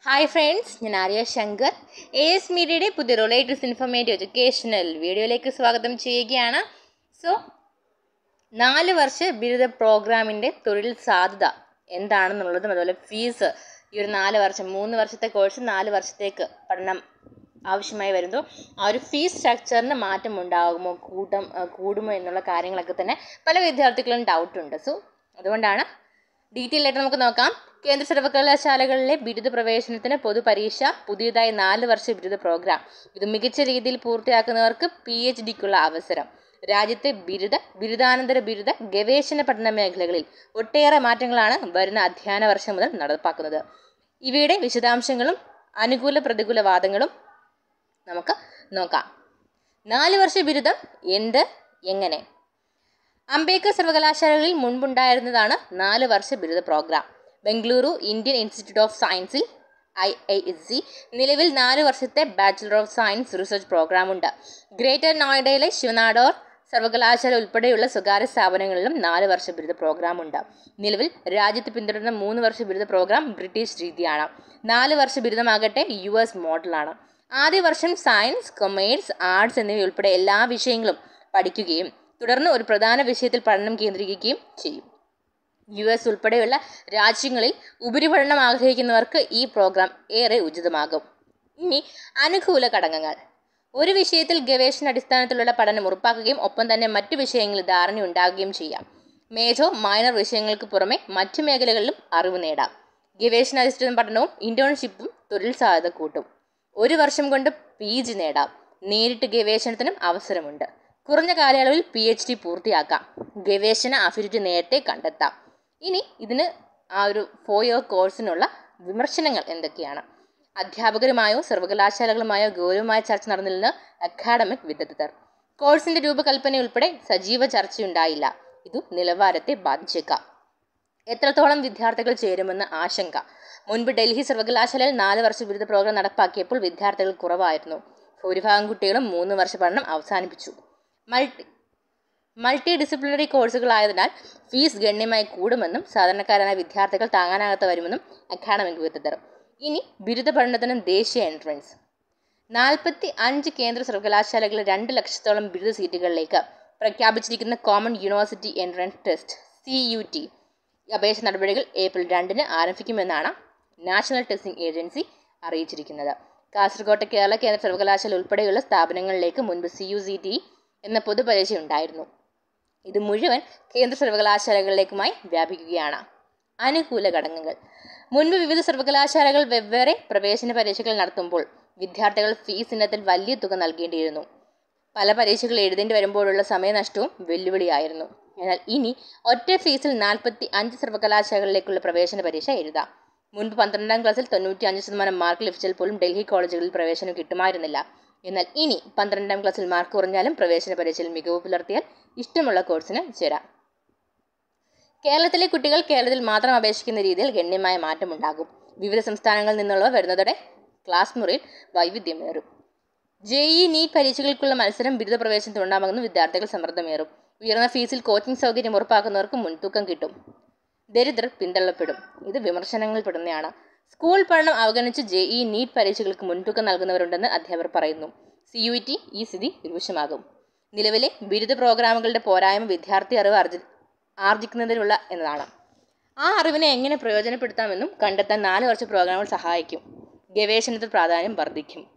hi friends ഞാൻ Arya Shankar A S മീഡിയയുടെ പുതിയ റിലേറ്റീവ്സ് ഇൻഫർമേറ്റീവ് എഡ്യൂക്കേഷണൽ വീഡിയോയിലേക്ക് സ്വാഗതം ചെയ്യുകയാണ് സോ നാല് വർഷ ബിരുദ പ്രോഗ്രാമിൻ്റെ തൊഴിൽ സാധ്യത എന്താണെന്നുള്ളതും അതുപോലെ ഫീസ് ഈ ഒരു നാല് വർഷം മൂന്ന് വർഷത്തെ കോഴ്സ് നാല് വർഷത്തേക്ക് പഠനം ആവശ്യമായി വരുന്നു ആ ഒരു ഫീസ് സ്ട്രക്ചറിന് മാറ്റം ഉണ്ടാകുമോ കൂട്ടം ആ, കൂടുമോ എന്നുള്ള കാര്യങ്ങളൊക്കെ തന്നെ പല വിദ്യാർത്ഥികളും ഡൗട്ടുണ്ട് സോ അതുകൊണ്ടാണ് ഡീറ്റെയിൽ ആയിട്ട് നമുക്ക് നോക്കാം കേന്ദ്ര സർവകലാശാലകളിലെ ബിരുദ പ്രവേശനത്തിന് പൊതുപരീക്ഷ പുതിയതായി നാല് വർഷ ബിരുദ പ്രോഗ്രാം ഇത് മികച്ച രീതിയിൽ പൂർത്തിയാക്കുന്നവർക്ക് പി എച്ച് ഡിക്കുള്ള അവസരം രാജ്യത്തെ ബിരുദ ബിരുദാനന്തര ബിരുദ ഗവേഷണ പഠന മേഖലകളിൽ ഒട്ടേറെ മാറ്റങ്ങളാണ് വരുന്ന അധ്യയന വർഷം മുതൽ നടപ്പാക്കുന്നത് ഇവയുടെ വിശദാംശങ്ങളും അനുകൂല പ്രതികൂല വാദങ്ങളും നമുക്ക് നോക്കാം നാല് വർഷ ബിരുദം എന്ത് എങ്ങനെ അംബേദ്കർ സർവകലാശാലകളിൽ മുൻപുണ്ടായിരുന്നതാണ് നാല് വർഷ ബിരുദ program Bengaluru Indian institute of സയൻസിൽ ഐ ഐ എസ് സി നിലവിൽ നാല് വർഷത്തെ ബാച്ചിലർ ഓഫ് സയൻസ് റിസർച്ച് പ്രോഗ്രാമുണ്ട് ഗ്രേറ്റർ നോയിഡയിലെ ശിവനാടോർ സർവകലാശാല ഉൾപ്പെടെയുള്ള സ്വകാര്യ സ്ഥാപനങ്ങളിലും നാല് വർഷ ബിരുദ പ്രോഗ്രാമുണ്ട് നിലവിൽ രാജ്യത്ത് പിന്തുടരുന്ന മൂന്ന് വർഷ ബിരുദ പ്രോഗ്രാം ബ്രിട്ടീഷ് രീതിയാണ് നാല് വർഷ ബിരുദമാകട്ടെ യു എസ് മോഡലാണ് ആദ്യ വർഷം സയൻസ് കൊമേഴ്സ് ആർട്സ് എന്നിവയുൾപ്പെടെ എല്ലാ വിഷയങ്ങളും പഠിക്കുകയും തുടർന്ന് ഒരു പ്രധാന വിഷയത്തിൽ പഠനം കേന്ദ്രീകരിക്കുകയും ചെയ്യും യു എസ് ഉൾപ്പെടെയുള്ള രാജ്യങ്ങളിൽ ഉപരിപഠനം ആഗ്രഹിക്കുന്നവർക്ക് ഈ പ്രോഗ്രാം ഏറെ ഉചിതമാകും ഇനി അനുകൂല ഘടകങ്ങൾ ഒരു വിഷയത്തിൽ ഗവേഷണ അടിസ്ഥാനത്തിലുള്ള പഠനം ഉറപ്പാക്കുകയും ഒപ്പം തന്നെ മറ്റു വിഷയങ്ങളിൽ ധാരണ ഉണ്ടാകുകയും ചെയ്യാം മേജർ മൈനർ വിഷയങ്ങൾക്ക് പുറമെ മറ്റു മേഖലകളിലും അറിവ് നേടാം ഗവേഷണാധിഷ്ഠിത പഠനവും ഇന്റേൺഷിപ്പും തൊഴിൽ സാധ്യത കൂട്ടും ഒരു വർഷം കൊണ്ട് പി ജി നേടാം നേരിട്ട് ഗവേഷണത്തിനും അവസരമുണ്ട് കുറഞ്ഞ കാലയളവിൽ പി എച്ച് ഡി പൂർത്തിയാക്കാം ഗവേഷണ അഭിരുചി നേരത്തെ കണ്ടെത്താം ഇനി ഇതിന് ആ ഒരു ഫോർ ഇയർ കോഴ്സിനുള്ള വിമർശനങ്ങൾ എന്തൊക്കെയാണ് അധ്യാപകരുമായോ സർവകലാശാലകളുമായോ ഗൗരവമായ ചർച്ച നടന്നില്ലെന്ന് അക്കാഡമിക് വിദഗ്ധർ കോഴ്സിന്റെ രൂപകൽപ്പന ഉൾപ്പെടെ സജീവ ചർച്ചയുണ്ടായില്ല ഇത് നിലവാരത്തെ ബാധിച്ചേക്കാം എത്രത്തോളം വിദ്യാർത്ഥികൾ ചേരുമെന്ന് ആശങ്ക മുൻപ് ഡൽഹി സർവകലാശാലയിൽ നാല് വർഷ ബിരുദ പ്രോഗ്രാം നടപ്പാക്കിയപ്പോൾ വിദ്യാർത്ഥികൾ കുറവായിരുന്നു ഭൂരിഭാഗം കുട്ടികളും മൂന്ന് വർഷ പഠനം അവസാനിപ്പിച്ചു മൾട്ടി മൾട്ടി ഡിസിപ്ലിനറി കോഴ്സുകളായതിനാൽ ഫീസ് ഗണ്യമായി കൂടുമെന്നും സാധാരണക്കാരായ വിദ്യാർത്ഥികൾ താങ്ങാനാകാത്ത വരുമെന്നും അക്കാഡമിക് വിദഗ്ധർ ഇനി ബിരുദ പഠനത്തിനും ദേശീയ എൻട്രൻസ് നാൽപ്പത്തി അഞ്ച് കേന്ദ്ര സർവകലാശാലകളിലെ രണ്ട് ലക്ഷത്തോളം ബിരുദ സീറ്റുകളിലേക്ക് പ്രഖ്യാപിച്ചിരിക്കുന്ന common university entrance test C U T അപേക്ഷ നടപടികൾ ഏപ്രിൽ രണ്ടിന് ആരംഭിക്കുമെന്നാണ് നാഷണൽ ടെസ്റ്റിംഗ് ഏജൻസി അറിയിച്ചിരിക്കുന്നത് കാസർഗോട്ടെ കേരള കേന്ദ്ര സർവകലാശാല ഉൾപ്പെടെയുള്ള സ്ഥാപനങ്ങളിലേക്ക് മുൻപ് സി യു സി ടി എന്ന പൊതുപരീക്ഷ ഉണ്ടായിരുന്നു ഇത് മുഴുവൻ കേന്ദ്ര സർവകലാശാലകളിലേക്കുമായി വ്യാപിക്കുകയാണ് അനുകൂല ഘടകങ്ങൾ മുൻപ് വിവിധ സർവകലാശാലകൾ വെവ്വേറെ പ്രവേശന പരീക്ഷകൾ നടത്തുമ്പോൾ വിദ്യാർത്ഥികൾ ഫീസ് ഇനത്തിൽ വലിയ തുക നൽകേണ്ടിയിരുന്നു പല പരീക്ഷകൾ എഴുതേണ്ടി വരുമ്പോഴുള്ള സമയനഷ്ടവും വെല്ലുവിളിയായിരുന്നു എന്നാൽ ഇനി ഒറ്റ ഫീസിൽ നാൽപ്പത്തി അഞ്ച് സർവകലാശാലകളിലേക്കുള്ള പ്രവേശന പരീക്ഷ എഴുതാം മുൻപ് പന്ത്രണ്ടാം ക്ലാസ്സിൽ തൊണ്ണൂറ്റി അഞ്ച് ശതമാനം മാർക്ക് ലഭിച്ചാൽ പോലും ഡൽഹി കോളേജുകളിൽ പ്രവേശനം കിട്ടുമായിരുന്നില്ല എന്നാൽ ഇനി പന്ത്രണ്ടാം ക്ലാസ്സിൽ മാർക്ക് കുറഞ്ഞാലും പ്രവേശന പരീക്ഷയിൽ മികവ് പുലർത്തിയാൽ ഇഷ്ടമുള്ള കോഴ്സിന് ചേരാം കേരളത്തിലെ കുട്ടികൾ കേരളത്തിൽ മാത്രം അപേക്ഷിക്കുന്ന രീതിയിൽ ഗണ്യമായ മാറ്റമുണ്ടാകും വിവിധ സംസ്ഥാനങ്ങളിൽ നിന്നുള്ളവർ വരുന്നതോടെ ക്ലാസ് മുറിയിൽ വൈവിധ്യമേറും ജെ ഇ നീറ്റ് പരീക്ഷകൾക്കുള്ള മത്സരം ബിരുദ പ്രവേശനത്തിനുണ്ടാകുമെന്ന് വിദ്യാർത്ഥികൾ സമ്മർദ്ദമേറും ഉയർന്ന ഫീസിൽ കോച്ചിംഗ് സൗകര്യം ഉറപ്പാക്കുന്നവർക്ക് മുൻതൂക്കം കിട്ടും ദരിദ്രർ പിന്തള്ളപ്പെടും ഇത് വിമർശനങ്ങളിൽ പെടുന്നതാണ് സ്കൂൾ പഠനം അവഗണിച്ച് ജെ ഇ നീറ്റ് പരീക്ഷകൾക്ക് മുൻതൂക്കം നൽകുന്നവരുണ്ടെന്ന് അധ്യാപകർ പറയുന്നു സി യു ടി ഈ സ്ഥിതി രൂക്ഷമാകും നിലവിലെ ബിരുദ പ്രോഗ്രാമുകളുടെ പോരായ്മ വിദ്യാർത്ഥി അറിവ് ആർജി ആർജിക്കുന്നതിനുള്ള എന്നതാണ് ആ അറിവിനെ എങ്ങനെ പ്രയോജനപ്പെടുത്താമെന്നും കണ്ടെത്താൻ നാല് വർഷ പ്രോഗ്രാമുകൾ സഹായിക്കും ഗവേഷണത്തിൽ പ്രാധാന്യം വർദ്ധിക്കും